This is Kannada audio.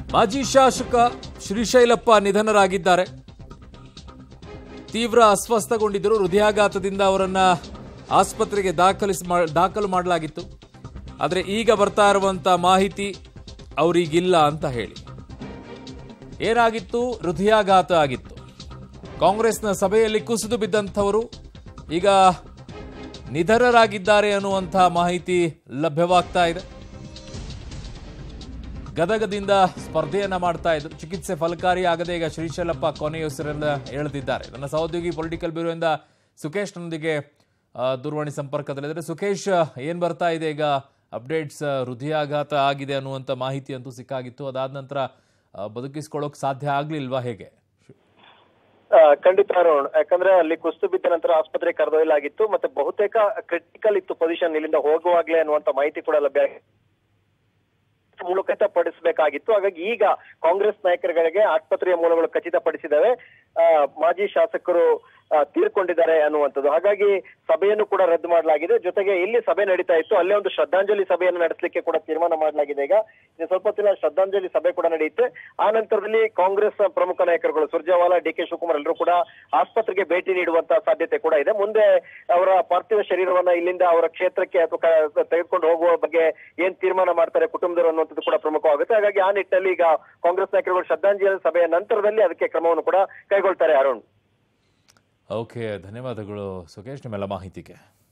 ಮಾಜಿ ಶಾಸಕ ಶ್ರೀಶೈಲಪ್ಪ ನಿಧನರಾಗಿದ್ದಾರೆ ತೀವ್ರ ಅಸ್ವಸ್ಥಗೊಂಡಿದ್ದರು ಹೃದಯಾಘಾತದಿಂದ ಅವರನ್ನ ಆಸ್ಪತ್ರೆಗೆ ದಾಖಲಿಸ್ ಮಾ- ದಾಖಲು ಮಾಡಲಾಗಿತ್ತು ಆದರೆ ಈಗ ಬರ್ತಾ ಇರುವಂತ ಮಾಹಿತಿ ಅವರಿಗಿಲ್ಲ ಅಂತ ಹೇಳಿ ಏನಾಗಿತ್ತು ಹೃದಯಾಘಾತ ಆಗಿತ್ತು ಕಾಂಗ್ರೆಸ್ನ ಸಭೆಯಲ್ಲಿ ಕುಸಿದು ಬಿದ್ದಂಥವರು ಈಗ ನಿಧನರಾಗಿದ್ದಾರೆ ಅನ್ನುವಂಥ ಮಾಹಿತಿ ಲಭ್ಯವಾಗ್ತಾ ಇದೆ ಗದಗದಿಂದ ಸ್ಪರ್ಧೆಯನ್ನ ಮಾಡ್ತಾ ಇದ್ರು ಚಿಕಿತ್ಸೆ ಫಲಕಾರಿ ಆಗದೆ ಈಗ ಶ್ರೀಶೈಲಪ್ಪ ಕೊನೆಯುಸಿರನ್ನ ಎಳೆದಿದ್ದಾರೆ ನನ್ನ ಸಹೋದ್ಯೋಗಿ ಪೊಲಿಟಿಕಲ್ ಬ್ಯೂರೋಯಿಂದ ಸುಖೇಶ್ ನೊಂದಿಗೆ ಆ, ದೂರವಾಣಿ ಸಂಪರ್ಕದಲ್ಲಿದ್ದಾರೆ ಸುಖೇಶ್ ಏನ್ ಬರ್ತಾ ಇದೆ ಈಗ ಅಪ್ಡೇಟ್ಸ್ ಹೃದಯಾಘಾತ ಆಗಿದೆ ಅನ್ನುವಂಥ ಮಾಹಿತಿ ಅಂತೂ ಸಿಕ್ಕಾಗಿತ್ತು ಅದಾದ ನಂತರ ಆ, ಬದುಕಿಸ್ಕೊಳ್ಳೋಕೆ ಸಾಧ್ಯ ಆಗ್ಲಿಲ್ವಾ ಹೇಗೆ ಆ, ಖಂಡಿತ ಅರುಣ್ ಯಾಕಂದ್ರೆ ಅಲ್ಲಿ ಕುಸ್ತು ಬಿದ್ದ ನಂತರ ಆಸ್ಪತ್ರೆಗೆ ಕರೆದೊಯ್ಯಲಾಗಿತ್ತು ಮತ್ತೆ ಬಹುತೇಕ ಕ್ರಿಟಿಕಲ್ ಇತ್ತು ಪೊಸಿಷನ್ ಇಲ್ಲಿಂದ ಹೋಗುವಾಗ್ಲೇ ಅನ್ನುವಂತ ಮಾಹಿತಿ ಕೂಡ ಲಭ್ಯ ಆಗಿದೆ. ಮೂಲಖಚಿತಪಡಿಸಬೇಕಾಗಿತ್ತು ಹಾಗಾಗಿ ಈಗ ಕಾಂಗ್ರೆಸ್ ನಾಯಕರುಗಳಿಗೆ ಆಸ್ಪತ್ರೆಯ ಮೂಲಗಳು ಖಚಿತಪಡಿಸಿದವೆ ಆ, ಮಾಜಿ ಶಾಸಕರು ಆ, ತೀರ್ಕೊಂಡಿದ್ದಾರೆ ಅನ್ನುವಂಥದ್ದು ಹಾಗಾಗಿ ಸಭೆಯನ್ನು ಕೂಡ ರದ್ದು ಮಾಡಲಾಗಿದೆ ಜೊತೆಗೆ ಇಲ್ಲಿ ಸಭೆ ನಡೀತಾ ಇತ್ತು ಅಲ್ಲೇ ಒಂದು ಶ್ರದ್ಧಾಂಜಲಿ ಸಭೆಯನ್ನು ನಡೆಸಲಿಕ್ಕೆ ಕೂಡ ತೀರ್ಮಾನ ಮಾಡಲಾಗಿದೆ ಈಗ ಇನ್ನು ಸ್ವಲ್ಪ ಹೊತ್ತಿನ ಶ್ರದ್ಧಾಂಜಲಿ ಸಭೆ ಕೂಡ ನಡೆಯುತ್ತೆ ಆ ನಂತರದಲ್ಲಿ ಕಾಂಗ್ರೆಸ್ ಪ್ರಮುಖ ನಾಯಕರುಗಳು ಸುರ್ಜೇವಾಲಾ ಡಿ ಕೆ ಶಿವಕುಮಾರ್ ಎಲ್ಲರೂ ಕೂಡ ಆಸ್ಪತ್ರೆಗೆ ಭೇಟಿ ನೀಡುವಂತ ಸಾಧ್ಯತೆ ಕೂಡ ಇದೆ ಮುಂದೆ ಅವರ ಪಾರ್ಥಿವ ಶರೀರವನ್ನ ಇಲ್ಲಿಂದ ಅವರ ಕ್ಷೇತ್ರಕ್ಕೆ ಅಥವಾ ಕ- ತೆಗೆದುಕೊಂಡು ಹೋಗುವ ಬಗ್ಗೆ ಏನ್ ತೀರ್ಮಾನ ಮಾಡ್ತಾರೆ ಕುಟುಂಬದವರು ಅನ್ನುವಂಥದ್ದು ಕೂಡ ಪ್ರಮುಖವಾಗುತ್ತೆ ಹಾಗಾಗಿ ಆ ನಿಟ್ಟಿನಲ್ಲಿ ಈಗ ಕಾಂಗ್ರೆಸ್ ನಾಯಕರುಗಳು ಶ್ರದ್ಧಾಂಜಲಿ ಸಭೆಯ ನಂತರದಲ್ಲಿ ಅದಕ್ಕೆ ಕ್ರಮವನ್ನು ಕೂಡ ಕೈಗೊಳ್ತಾರೆ ಅರುಣ್ ಓಕೆ ಧನ್ಯವಾದಗಳು ಸುಖೇಶ್ ನಿಮ್ಮೆಲ್ಲ ಮಾಹಿತಿಗೆ